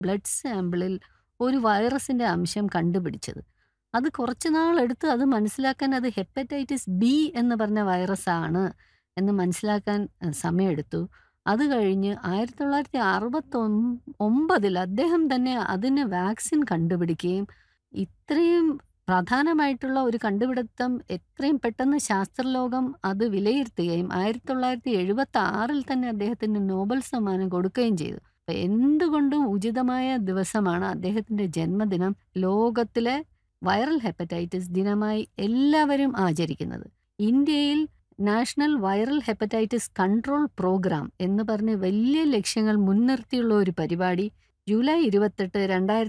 Blood സാമ്പിളിൽ ഒരു വൈറസിന്റെ അംശം കണ്ടുപിടിച്ചത്. അത് കുറച്ച് നാളെടുത്ത് അത് മനസ്സിലാക്കാൻ അത് ഹെപ്പറ്റൈറ്റിസ് ബി എന്ന് പറഞ്ഞ വൈറസാണ് എന്ന് മനസ്സിലാക്കാൻ എഹ്, സമയമെടുത്തു. അത് കഴിഞ്ഞ് 1969 അദ്ദേഹം തന്നെ അതിന് വാക്സിൻ കണ്ടുപിടിക്കുകയും ഇത്രയും പ്രധാനമായിട്ടുള്ള ഒരു കണ്ടുപിടുത്തം എത്രയും പെട്ടെന്ന് ശാസ്ത്രലോകം അത് വിലയിരുത്തുകയും 1976 തന്നെ അദ്ദേഹത്തിന് നോബൽ സമ്മാനം കൊടുക്കുകയും ചെയ്തു. അപ്പൊ എന്തുകൊണ്ടും ഉചിതമായ ദിവസമാണ് അദ്ദേഹത്തിന്റെ ജന്മദിനം ലോകത്തിലെ വൈറൽ ഹെപ്പറ്റൈറ്റിസ് ദിനമായി എല്ലാവരും ആചരിക്കുന്നത്. ഇന്ത്യയിൽ national viral hepatitis control programme എന്ന് പറഞ്ഞ് വലിയ ലക്ഷ്യങ്ങൾ മുൻനിർത്തിയുള്ള ഒരു പരിപാടി ജൂലൈ 28,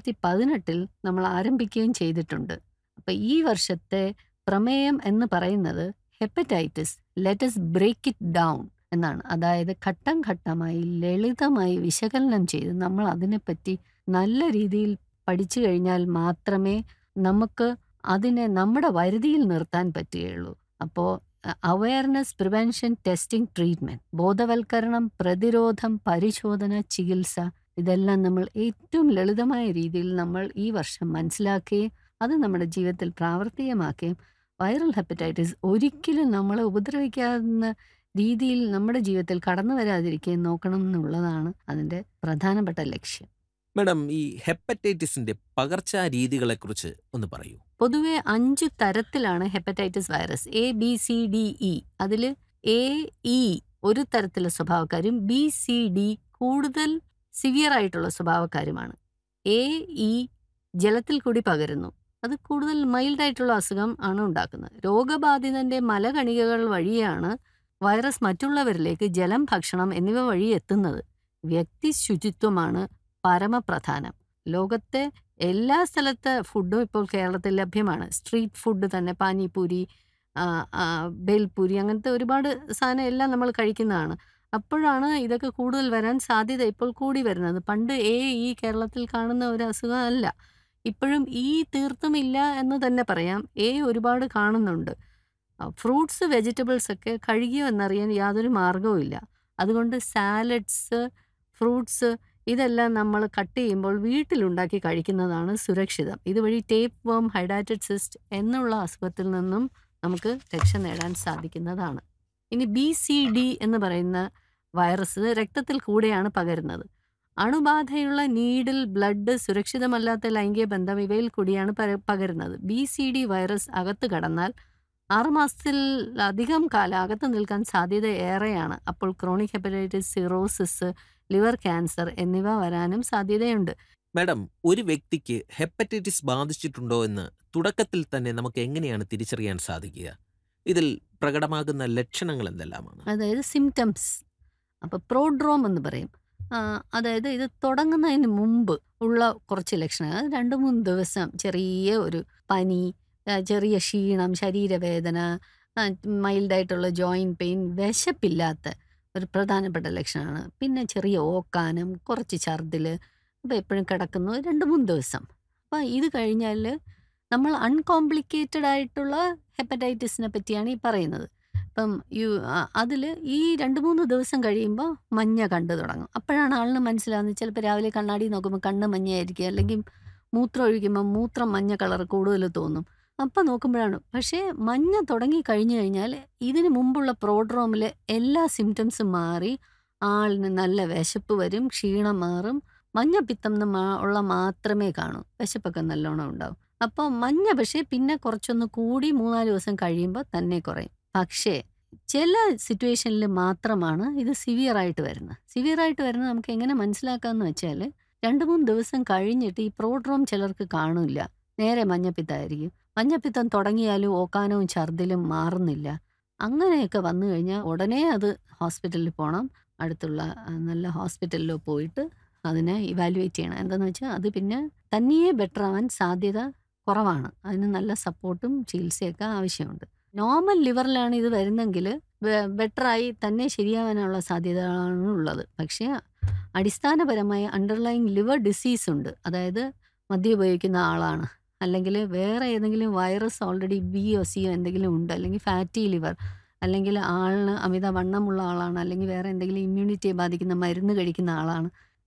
2018 നമ്മൾ ആരംഭിക്കുകയും ചെയ്തിട്ടുണ്ട്. അപ്പൊ ഈ വർഷത്തെ പ്രമേയം എന്ന് പറയുന്നത് hepatitis let us break it down എന്നാണ്. അതായത് ഘട്ടം ഘട്ടമായി ലളിതമായി വിശകലനം ചെയ്ത് നമ്മൾ അതിനെപ്പറ്റി നല്ല രീതിയിൽ പഠിച്ചു കഴിഞ്ഞാൽ മാത്രമേ നമുക്ക് അതിനെ നമ്മുടെ വരുതിയിൽ നിർത്താൻ പറ്റുകയുള്ളൂ. അപ്പോ uh awareness, prevention, testing, treatment ബോധവൽക്കരണം, പ്രതിരോധം, പരിശോധന, ചികിത്സ ഇതെല്ലാം നമ്മൾ ഏറ്റവും ലളിതമായ രീതിയിൽ നമ്മൾ ഈ വർഷം മനസ്സിലാക്കുകയും അത് നമ്മുടെ ജീവിതത്തിൽ പ്രാവർത്തികമാക്കുകയും വൈറൽ ഹെപ്പറ്റൈറ്റിസ് ഒരിക്കലും നമ്മളെ ഉപദ്രവിക്കാവുന്ന രീതിയിൽ നമ്മുടെ ജീവിതത്തിൽ കടന്നു വരാതിരിക്കുകയും നോക്കണം എന്നുള്ളതാണ് അതിന്റെ പ്രധാനപ്പെട്ട ലക്ഷ്യം. മാഡം ഈ ഹെപ്പറ്റൈറ്റിസിന്റെ പകർച്ചാരീതികളെക്കുറിച്ച് ഒന്ന് പറയൂ. പൊതുവെ 5 തരത്തിലാണ് hepatitis virus. A, B, C, D, E. അതില് എ, ഇ ഒരു തരത്തിലെ സ്വഭാവക്കാരും ബി, സി, ഡി കൂടുതൽ സിവിയർ ആയിട്ടുള്ള സ്വഭാവക്കാരുമാണ്. എ, ഇ ജലത്തിൽ കൂടി പകരുന്നു. അത് കൂടുതൽ മൈൽഡ് ആയിട്ടുള്ള അസുഖം ആണ് ഉണ്ടാക്കുന്നത്. രോഗബാധിതന്റെ മലകണികകൾ വഴിയാണ് വൈറസ് മറ്റുള്ളവരിലേക്ക് ജലം, ഭക്ഷണം എന്നിവ വഴി എത്തുന്നത്. വ്യക്തി ശുചിത്വമാണ് പരമപ്രധാനം. ലോകത്തെ എല്ലാ സ്ഥലത്തെ ഫുഡും ഇപ്പോൾ കേരളത്തിൽ ലഭ്യമാണ്. സ്ട്രീറ്റ് ഫുഡ് തന്നെ പാനിപൂരി, ആ, ആ, ഭേൽപൂരി അങ്ങനത്തെ ഒരുപാട് സാധനം എല്ലാം നമ്മൾ കഴിക്കുന്നതാണ്. അപ്പോഴാണ് ഇതൊക്കെ കൂടുതൽ വരാൻ സാധ്യത ഇപ്പോൾ കൂടി വരുന്നത്. പണ്ട് എ, ഇ കേരളത്തിൽ കാണുന്ന ഒരു അസുഖം അല്ല. ഇപ്പോഴും ഇ തീർത്തും ഇല്ല എന്ന് തന്നെ പറയാം. എ ഒരുപാട് കാണുന്നുണ്ട്. ഫ്രൂട്ട്സ്, വെജിറ്റബിൾസ് ഒക്കെ കഴുകിയോ എന്നറിയാൻ യാതൊരു മാർഗ്ഗവും ഇല്ല. അതുകൊണ്ട് സാലഡ്സ്, ഫ്രൂട്ട്സ് ഇതെല്ലാം നമ്മൾ കട്ട് ചെയ്യുമ്പോൾ വീട്ടിലുണ്ടാക്കി കഴിക്കുന്നതാണ് സുരക്ഷിതം. ഇതുവഴി ടേപ്പ് വർം, ഹൈഡാറ്റഡ് സിസ്റ്റ് എന്നുള്ള അസുഖത്തിൽ നിന്നും നമുക്ക് രക്ഷ നേടാൻ സാധിക്കുന്നതാണ്. ഇനി ബി, സി, ഡി എന്ന് പറയുന്ന വൈറസ് രക്തത്തിൽ കൂടെയാണ് പകരുന്നത്. അണുബാധയുള്ള നീഡിൽ, ബ്ലഡ്, സുരക്ഷിതമല്ലാത്ത ലൈംഗിക ബന്ധം ഇവയിൽ കൂടിയാണ് പര പകരുന്നത്. ബി, സി, ഡി വൈറസ് അകത്ത് കടന്നാൽ 6 മാസത്തിലധികം കാലം അകത്ത് നിൽക്കാൻ സാധ്യത ഏറെയാണ്. അപ്പോൾ chronic hepatitis, cirrhosis, liver cancer എന്നിവ വരാനും സാധ്യതയുണ്ട്. മാഡം ഒരു വ്യക്തിക്ക് ഹെപ്പറ്റൈറ്റിസ് ബാധിച്ചിട്ടുണ്ടോ എന്ന് തുടക്കത്തിൽ തന്നെ നമുക്ക് എങ്ങനെയാണ് തിരിച്ചറിയാൻ സാധിക്കുക? ഇതിൽ പ്രകടമാകുന്ന ലക്ഷണങ്ങൾ എന്തെല്ലാമാണ്? അതായത് സിംപ്റ്റംസ്. അപ്പൊ പ്രോഡ്രോം എന്ന് പറയും. ആ, അതായത് ഇത് തുടങ്ങുന്നതിന് മുമ്പ് ഉള്ള കുറച്ച് ലക്ഷണങ്ങൾ. 2, 3 ദിവസം ചെറിയ ഒരു പനി, ആ, ചെറിയ ക്ഷീണം, ശരീരവേദന, ആ, മൈൽഡ് ആയിട്ടുള്ള ജോയിന്റ് പെയിൻ, വിശപ്പില്ലാത്ത ഒരു പ്രധാനപ്പെട്ട ലക്ഷണമാണ്. പിന്നെ ചെറിയ ഓക്കാനം, കുറച്ച് ഛർദ്ദില്, അപ്പൊ എപ്പോഴും കിടക്കുന്നു 2, 3 ദിവസം. അപ്പൊ ഇത് കഴിഞ്ഞാല് നമ്മൾ അൺകോംപ്ലിക്കേറ്റഡ് ആയിട്ടുള്ള ഹെപ്പറ്റൈറ്റിസിനെ പറ്റിയാണ് ഈ പറയുന്നത്. ഇപ്പം യു അ അതില് ഈ 2, 3 ദിവസം കഴിയുമ്പോ മഞ്ഞ കണ്ടു തുടങ്ങും. അപ്പോഴാണ് ആളിന് മനസ്സിലാവുന്നത് ചിലപ്പോൾ രാവിലെ കണ്ണാടി നോക്കുമ്പോൾ കണ്ണ് മഞ്ഞയായിരിക്കും. അല്ലെങ്കിൽ മൂത്രം ഒഴിക്കുമ്പോൾ മൂത്രം മഞ്ഞ കളർ കൂടുതൽ തോന്നും. അപ്പൊ നോക്കുമ്പോഴാണ് പക്ഷേ മഞ്ഞ തുടങ്ങി കഴിഞ്ഞു കഴിഞ്ഞാൽ ഇതിന് മുമ്പുള്ള പ്രോഡ്രോമിലെ എല്ലാ സിംപ്റ്റംസും മാറി ആളിന് നല്ല വിശപ്പ് വരും, ക്ഷീണം മാറും. മഞ്ഞപ്പിത്തം ന്ന് മാ ഉള്ള മാത്രമേ കാണൂ. വിശപ്പൊക്കെ നല്ലോണം ഉണ്ടാവും. അപ്പൊ മഞ്ഞ പക്ഷേ പിന്നെ കുറച്ചൊന്ന് കൂടി 3, 4 ദിവസം കഴിയുമ്പോൾ തന്നെ കുറയും. പക്ഷേ ചില സിറ്റുവേഷനിൽ മാത്രമാണ് ഇത് സിവിയർ ആയിട്ട് വരുന്നത്. സിവിയർ ആയിട്ട് വരുന്നത് നമുക്ക് എങ്ങനെ മനസ്സിലാക്കാന്ന് വെച്ചാല് 2, 3 ദിവസം കഴിഞ്ഞിട്ട് ഈ പ്രോഡ്രോം ചിലർക്ക് കാണില്ല. നേരെ മഞ്ഞപ്പിത്തമായിരിക്കും. മഞ്ഞപ്പിത്തം തുടങ്ങിയാലും ഓക്കാനവും ഛർദ്ദിലും മാറുന്നില്ല. അങ്ങനെയൊക്കെ വന്നു കഴിഞ്ഞാൽ ഉടനെ അത് ഹോസ്പിറ്റലിൽ പോണം. അടുത്തുള്ള ആ, നല്ല ഹോസ്പിറ്റലിലോ പോയിട്ട് അതിനെ ഇവാലുവേറ്റ് ചെയ്യണം. എന്താന്ന് വെച്ചാൽ അത് പിന്നെ തനിയെ ബെറ്റർ ആവാൻ സാധ്യത കുറവാണ്. അതിന് നല്ല സപ്പോർട്ടും ചികിത്സയൊക്കെ ആവശ്യമുണ്ട്. നോർമൽ ലിവറിലാണ് ഇത് വരുന്നെങ്കില് ബെ ബെറ്ററായി തന്നെ ശരിയാവാനുള്ള സാധ്യതകളാണ് ഉള്ളത്. പക്ഷേ അടിസ്ഥാനപരമായ അണ്ടർലൈയിങ് ലിവർ ഡിസീസ് ഉണ്ട്. അതായത് മദ്യം ഉപയോഗിക്കുന്ന ആളാണ്. അല്ലെങ്കിൽ വേറെ ഏതെങ്കിലും വൈറസ് ഓൾറെഡി ബിയോ സിയോ എന്തെങ്കിലും ഉണ്ട്. അല്ലെങ്കിൽ ഫാറ്റി ലിവർ അല്ലെങ്കിൽ ആളിന് അമിതവണ്ണമുള്ള ആളാണ്. അല്ലെങ്കിൽ വേറെ എന്തെങ്കിലും ഇമ്മ്യൂണിറ്റിയെ ബാധിക്കുന്ന മരുന്ന് കഴിക്കുന്ന ആളാണ്.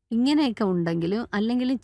ഇങ്ങനെയൊക്കെ ഉണ്ടെങ്കിലും അല്ലെങ്കിലും